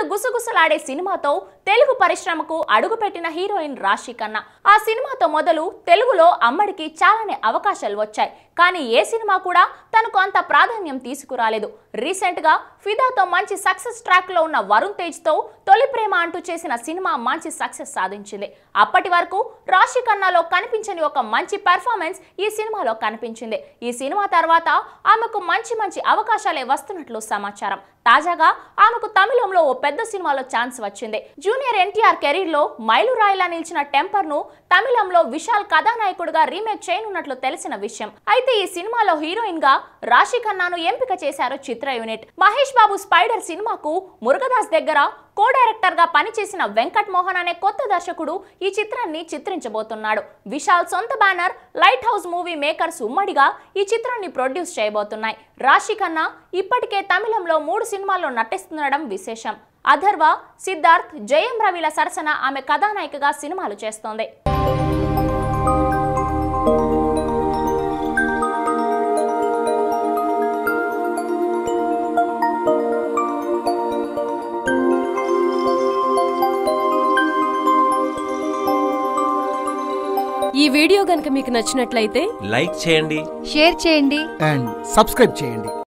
గుసగుసలాడే సినిమాతో తెలుగు పరిశ్రమకు అడుగుపెట్టిన హీరోయిన్ రాశి ఖన్నా ఆ సినిమాతో మొదలు తెలుగులో అమ్మడికి చాలానే అవకాశాలు వచ్చాయి కానీ ఏ సినిమా కూడా తనకు అంత ప్రాధాన్యం తీసుకురాలేదు రీసెంట్ గా ఫిదాతో మంచి సక్సెస్ ట్రాక్ లో ఉన్న వరుణ్ తేజ్ తో తొలి ప్రేమ అంటూ చేసిన సినిమా మంచి సక్సెస్ సాధించింది అప్పటి వరకు రాశి ఖన్నాలో కనిపించని ఒక మంచి పెర్ఫార్మెన్స్ ఈ సినిమాలో కనిపించింది ఈ సినిమా తర్వాత ఆమెకు మంచి మంచి అవకాశాలే వస్తున్నట్లు సమాచారం తాజాగా ఆమెకు తమిళంలో ఓ పెద్ద సినిమాలో ఛాన్స్ వచ్చింది జూనియర్ ఎన్టీఆర్ కెరీర్ లో మైలురాయిలా నిలిచిన టెంపర్ ను తమిళంలో విశాల్ కథానాయకుడిగా రీమేక్ చేయనున్నట్లు తెలిసిన విషయం అయితే ఈ సినిమాలో హీరోయిన్ గా రాశి ఖన్నాను ఎంపిక చేశారు చిత్ర యూనిట్ మహేష్ బాబు స్పైడర్ సినిమాకు మురుగదాస్ దగ్గర కో డైరెక్టర్ గా పనిచేసిన వెంకట్ మోహన్ అనే కొత్త దర్శకుడు ఈ చిత్రాన్ని చిత్రించబోతున్నాడు విశాల్ సొంత banner Light House Movie Makers ఉమ్మడిగా ఈ చిత్రాన్ని ప్రొడ్యూస్ చేయబోతున్నాయి రాశి ఖన్నా ఇప్పటికే తమిళంలో మూడు సినిమాల్లో నటిస్తుండడం విశేషం అథర్వ సిద్ధార్థ్ జయం రవిల సరసన ఆమె కథానాయికగా సినిమాలు చేస్తోంది ఈ వీడియో గనుక మీకు నచ్చినట్లయితే లైక్ చేయండి షేర్ చేయండి అండ్ సబ్స్క్రైబ్ చేయండి